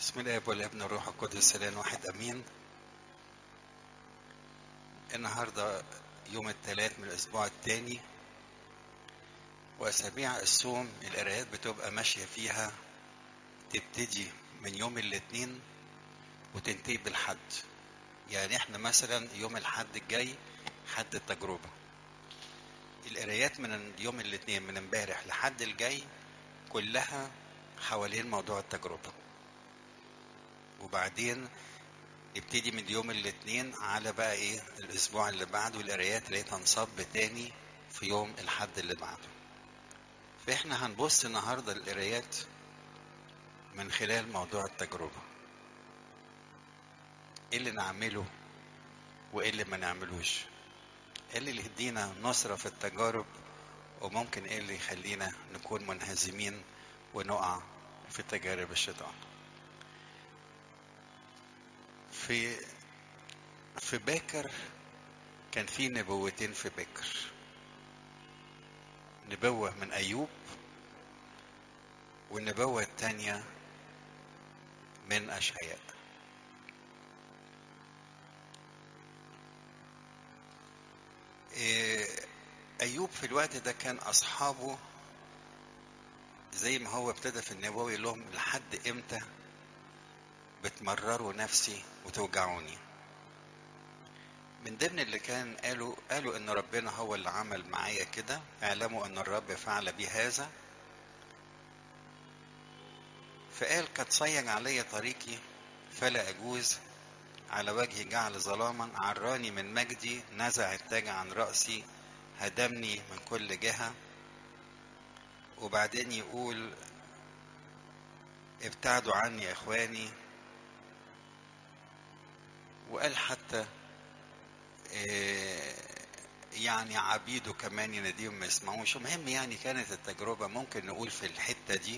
بسم الله والابن والروح القدس الان واحد امين النهارده يوم الثلاث من الاسبوع الثاني واسابيع الصوم القرايات بتبقى ماشيه فيها تبتدي من يوم الاثنين وتنتهي بالحد يعني احنا مثلا يوم الحد الجاي حد التجربه القرايات من يوم الاثنين من امبارح لحد الجاي كلها حوالين موضوع التجربه وبعدين يبتدي من يوم الاثنين على بقى ايه الاسبوع اللي بعده القرايات اللي هي تنصب تاني في يوم الحد اللي بعده فاحنا هنبص النهارده القرايات من خلال موضوع التجربه ايه اللي نعمله وايه اللي ما نعملوش ايه اللي يدينا نصرة في التجارب وممكن ايه اللي يخلينا نكون منهزمين ونقع في تجارب الشيطان في في باكر كان في نبوتين في باكر نبوة من أيوب والنبوة الثانية من أشعياء أيوب في الوقت ده كان أصحابه زي ما هو ابتدى في النبوة يقول لهم لحد إمتى بتمرروا نفسي وتوجعوني من ضمن اللي كان قالوا قالوا ان ربنا هو اللي عمل معايا كده اعلموا ان الرب فعل بي هذا فقال قد صيغ علي طريقي فلا اجوز على وجهي جعل ظلاما عراني من مجدي نزع التاج عن راسي هدمني من كل جهه وبعدين يقول ابتعدوا عني يا اخواني وقال حتى يعني عبيده كمان يناديهم ما يسمعوش المهم يعني كانت التجربة ممكن نقول في الحتة دي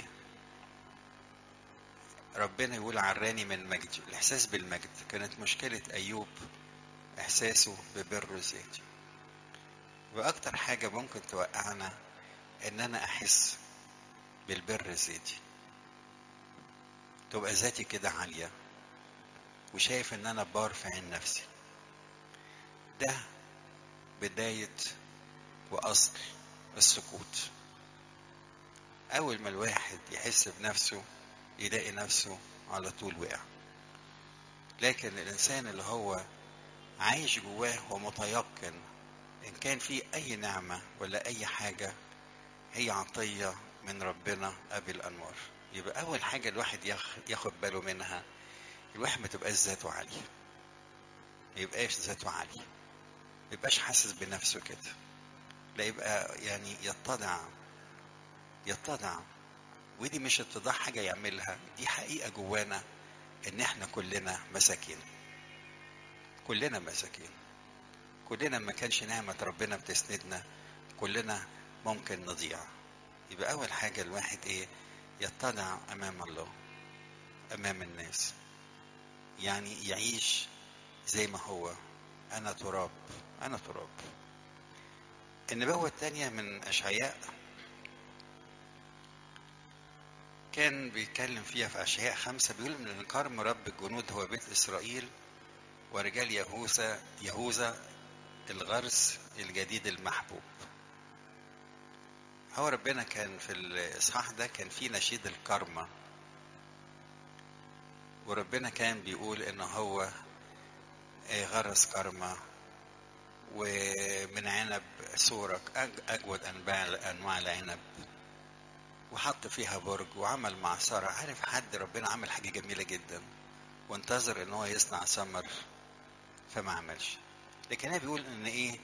ربنا يقول عراني من مجدي الإحساس بالمجد كانت مشكلة أيوب إحساسه ببر ذاتي وأكتر حاجة ممكن توقعنا إن أنا أحس بالبر ذاتي تبقى ذاتي كده عالية وشايف ان انا بار في عين نفسي ده بداية واصل السقوط اول ما الواحد يحس بنفسه يلاقي نفسه على طول وقع لكن الانسان اللي هو عايش جواه ومتيقن ان كان في اي نعمة ولا اي حاجة هي عطية من ربنا ابي الانوار يبقى اول حاجة الواحد ياخد باله منها الواحد ما تبقاش ذاته عالية ما يبقاش ذاته عالية ما يبقاش حاسس بنفسه كده لا يبقى يعني يتضع يتضع ودي مش اتضاع حاجة يعملها دي حقيقة جوانا ان احنا كلنا مساكين كلنا مساكين كلنا ما كانش نعمة ربنا بتسندنا كلنا ممكن نضيع يبقى اول حاجة الواحد ايه يتضع امام الله امام الناس يعني يعيش زي ما هو أنا تراب أنا تراب النبوة الثانية من أشعياء كان بيتكلم فيها في أشعياء خمسة بيقول إن كرم رب الجنود هو بيت إسرائيل ورجال يهوذا يهوذا الغرس الجديد المحبوب هو ربنا كان في الإصحاح ده كان في نشيد الكرمة وربنا كان بيقول ان هو غرس كرمة ومن عنب سورك اجود انواع انواع العنب وحط فيها برج وعمل معصرة عارف حد ربنا عمل حاجة جميلة جدا وانتظر ان هو يصنع ثمر فما عملش لكن هنا بيقول ان ايه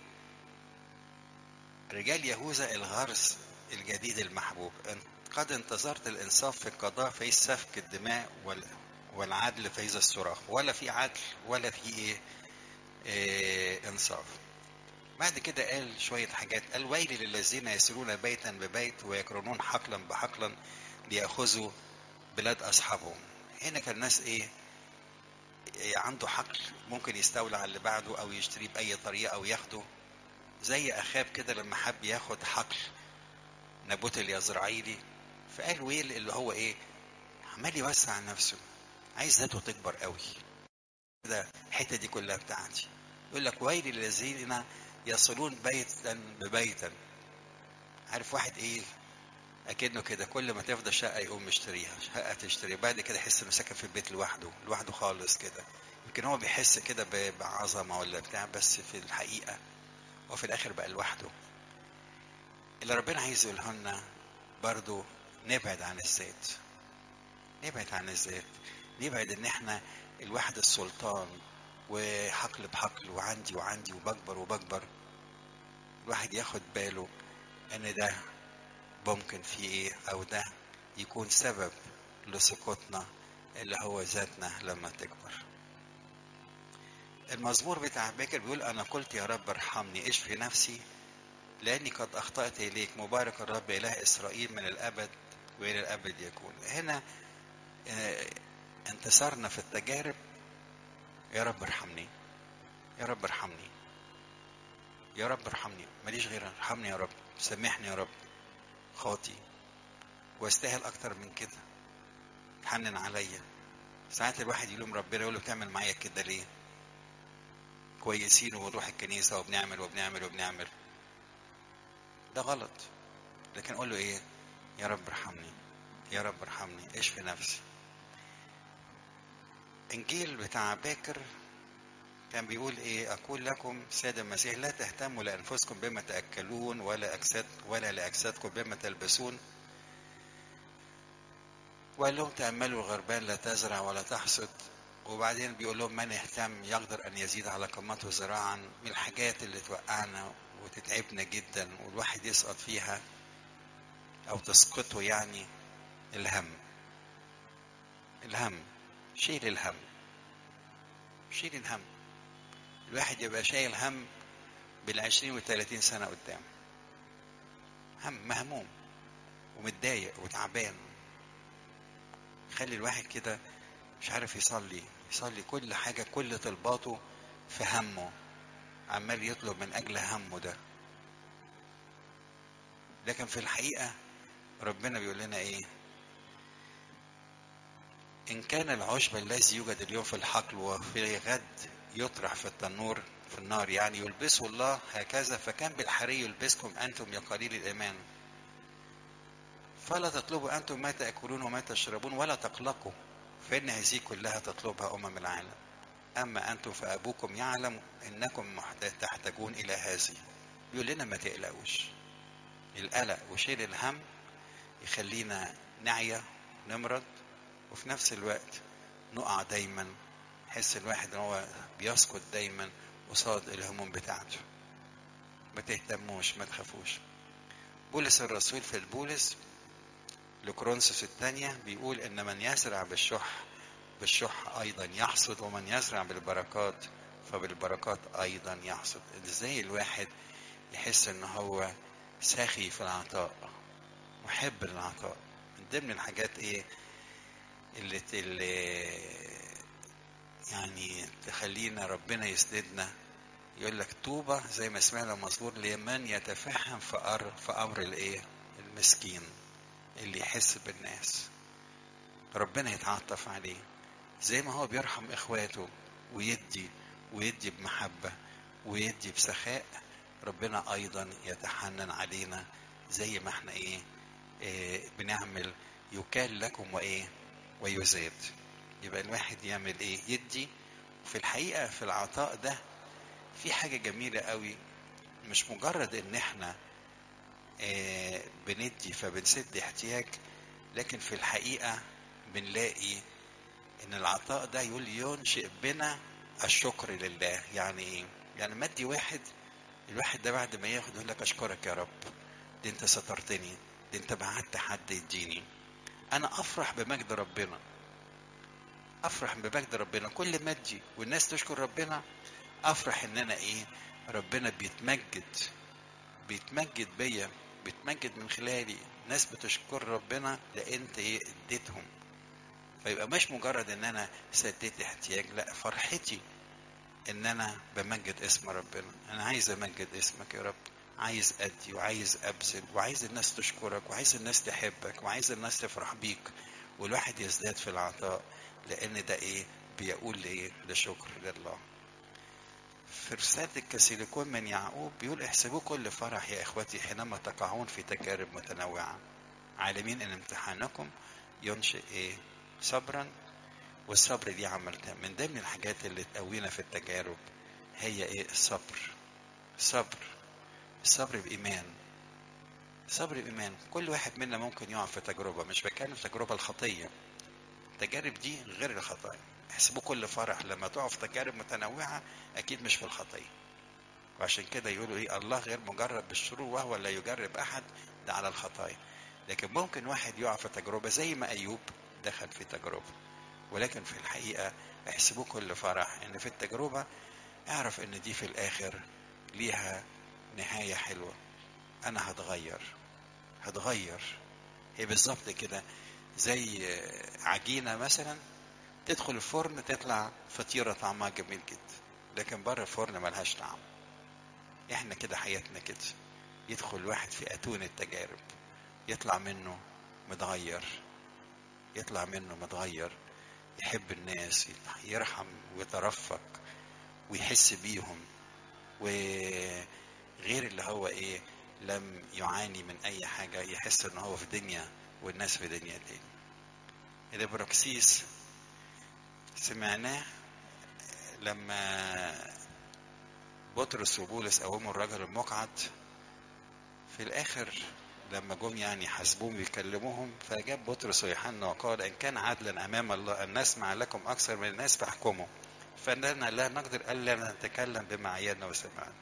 رجال يهوذا الغرس الجديد المحبوب قد انتظرت الانصاف في القضاء في سفك الدماء وال والعدل فإذا الصراخ ولا في عدل ولا في إيه, إيه انصاف بعد كده قال شوية حاجات قال ويل للذين يسيرون بيتا ببيت ويقرنون حقلا بحقلا ليأخذوا بلاد أصحابهم هنا كان الناس إيه, إيه عنده حقل ممكن يستولى على اللي بعده أو يشتريه بأي طريقة أو ياخده زي أخاب كده لما حب ياخد حقل نبوت اليزرعيلي فقال ويل اللي هو إيه عمال يوسع نفسه عايز ذاته تكبر قوي كده الحته دي كلها بتاعتي يقول لك ويل للذين يصلون بيتا ببيتا عارف واحد ايه اكنه كده كل ما تفضى شقه يقوم يشتريها شقه تشتري بعد كده يحس انه ساكن في البيت لوحده لوحده خالص كده يمكن هو بيحس كده ب- بعظمه ولا بتاع بس في الحقيقه وفي الاخر بقى لوحده اللي ربنا عايز يقوله لنا برضو نبعد عن الذات نبعد عن الذات نبعد ان احنا الواحد السلطان وحقل بحقل وعندي وعندي وبكبر وبكبر الواحد ياخد باله ان ده ممكن فيه ايه او ده يكون سبب لسقوطنا اللي هو ذاتنا لما تكبر المزمور بتاع بكر بيقول انا قلت يا رب ارحمني اشفي نفسي لاني قد اخطات اليك مبارك الرب اله اسرائيل من الابد والى الابد يكون هنا آه، انتصرنا في التجارب يا رب ارحمني يا رب ارحمني يا رب ارحمني ماليش غير ارحمني يا رب سامحني يا رب خاطي واستاهل اكتر من كده حنن عليا ساعات الواحد يلوم ربنا يقول له بتعمل معايا كده ليه كويسين وبنروح الكنيسة وبنعمل وبنعمل وبنعمل ده غلط لكن اقول له ايه يا رب ارحمني يا رب ارحمني اشفي نفسي انجيل بتاع باكر كان بيقول ايه اقول لكم سيد المسيح لا تهتموا لانفسكم بما تاكلون ولا اجساد ولا لاجسادكم بما تلبسون وقال لهم تاملوا الغربان لا تزرع ولا تحصد وبعدين بيقول لهم من يهتم يقدر ان يزيد على قامته زراعا من الحاجات اللي توقعنا وتتعبنا جدا والواحد يسقط فيها او تسقطه يعني الهم الهم شيل الهم شيل الهم الواحد يبقى شايل هم بالعشرين والثلاثين سنة قدام هم مهموم ومتضايق وتعبان خلي الواحد كده مش عارف يصلي يصلي كل حاجة كل طلباته في همه عمال يطلب من أجل همه ده لكن في الحقيقة ربنا بيقول لنا إيه إن كان العشب الذي يوجد اليوم في الحقل وفي غد يطرح في التنور في النار يعني يلبسه الله هكذا فكان بالحري يلبسكم أنتم يا قليل الإيمان فلا تطلبوا أنتم ما تأكلون وما تشربون ولا تقلقوا فإن هذه كلها تطلبها أمم العالم أما أنتم فأبوكم يعلم أنكم محت- تحتاجون إلى هذه يقول لنا ما تقلقوش القلق وشيل الهم يخلينا نعيا نمرض وفي نفس الوقت نقع دايما حس الواحد ان هو بيسقط دايما قصاد الهموم بتاعته ما تهتموش ما تخافوش بولس الرسول في البولس لكورنثوس الثانية بيقول ان من يزرع بالشح بالشح ايضا يحصد ومن يزرع بالبركات فبالبركات ايضا يحصد ازاي الواحد يحس ان هو ساخي في العطاء محب للعطاء من ضمن الحاجات ايه اللي, اللي يعني تخلينا ربنا يسندنا يقول لك طوبى زي ما سمعنا مزمور لمن يتفهم في أمر في أمر الإيه؟ المسكين اللي يحس بالناس ربنا يتعاطف عليه زي ما هو بيرحم إخواته ويدي ويدي بمحبة ويدي بسخاء ربنا أيضا يتحنن علينا زي ما احنا إيه, إيه بنعمل يكال لكم وإيه ويزاد يبقى الواحد يعمل ايه يدي في الحقيقة في العطاء ده في حاجة جميلة قوي مش مجرد ان احنا آه بندي فبنسد احتياج لكن في الحقيقة بنلاقي ان العطاء ده يقول ينشئ بنا الشكر لله يعني ايه يعني مدي واحد الواحد ده بعد ما ياخد يقول لك اشكرك يا رب دي انت سترتني دي انت بعت حد يديني انا افرح بمجد ربنا افرح بمجد ربنا كل ما ادي والناس تشكر ربنا افرح ان انا ايه ربنا بيتمجد بيتمجد بيا بيتمجد من خلالي ناس بتشكر ربنا لان انت ايه اديتهم فيبقى مش مجرد ان انا سديت احتياج لا فرحتي ان انا بمجد اسم ربنا انا عايز امجد اسمك يا رب عايز ادي وعايز ابذل وعايز الناس تشكرك وعايز الناس تحبك وعايز الناس تفرح بيك والواحد يزداد في العطاء لان ده ايه بيقول لايه لشكر لله في رسالة الكسيليكون من يعقوب بيقول احسبوا كل فرح يا اخوتي حينما تقعون في تجارب متنوعة عالمين ان امتحانكم ينشئ ايه صبرا والصبر دي عملتها من ضمن الحاجات اللي تقوينا في التجارب هي ايه الصبر صبر الصبر بإيمان صبر بإيمان كل واحد منا ممكن يقع في تجربة مش بتكلم في تجربة الخطية التجارب دي غير الخطايا احسبوا كل فرح لما تقعوا في تجارب متنوعة أكيد مش في الخطية وعشان كده يقولوا إيه الله غير مجرب بالشرور وهو لا يجرب أحد ده على الخطايا لكن ممكن واحد يقع في تجربة زي ما أيوب دخل في تجربة ولكن في الحقيقة احسبوا كل فرح إن في التجربة اعرف إن دي في الآخر ليها نهاية حلوة أنا هتغير هتغير هي بالظبط كده زي عجينة مثلا تدخل الفرن تطلع فطيرة طعمها جميل جدا لكن بره الفرن ملهاش طعم احنا كده حياتنا كده يدخل واحد في أتون التجارب يطلع منه متغير يطلع منه متغير يحب الناس يرحم ويترفق ويحس بيهم وغير اللي هو ايه لم يعاني من اي حاجة يحس ان هو في دنيا والناس في دنيا تاني الابراكسيس سمعناه لما بطرس وبولس قوموا الرجل المقعد في الاخر لما جم يعني حاسبوهم ويكلموهم فجاب بطرس ويوحنا وقال ان كان عدلا امام الله ان نسمع لكم اكثر من الناس فاحكموا فاننا لا نقدر الا نتكلم بما عينا وسمعنا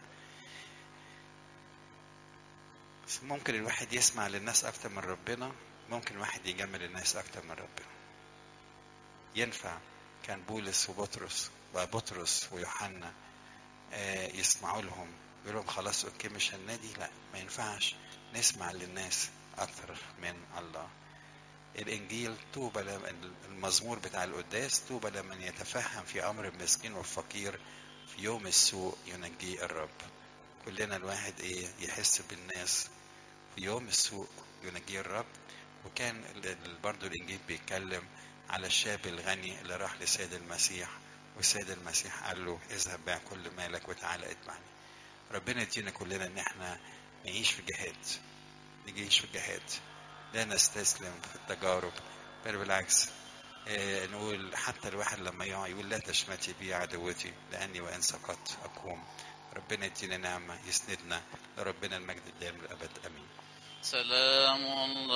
ممكن الواحد يسمع للناس اكتر من ربنا ممكن الواحد يجمل الناس اكتر من ربنا ينفع كان بولس وبطرس وبطرس ويوحنا آه يسمعوا لهم يقول لهم خلاص اوكي مش هنادي لا ما ينفعش نسمع للناس اكتر من الله الانجيل طوبى المزمور بتاع القداس طوبى لمن يتفهم في امر المسكين والفقير في يوم السوء ينجيه الرب كلنا الواحد ايه يحس بالناس في يوم السوء ينجيه الرب وكان برضه الانجيل بيتكلم على الشاب الغني اللي راح لسيد المسيح والسيد المسيح قال له اذهب بيع كل مالك وتعالى اتبعني ربنا يدينا كلنا ان احنا نعيش في جهاد نعيش في جهاد لا نستسلم في التجارب بل بالعكس آه نقول حتى الواحد لما يقع يقول لا تشمتي بي عدوتي لاني وان سقطت اقوم ربنا يدينا نعمه يسندنا لربنا المجد الدائم للابد امين سلام الله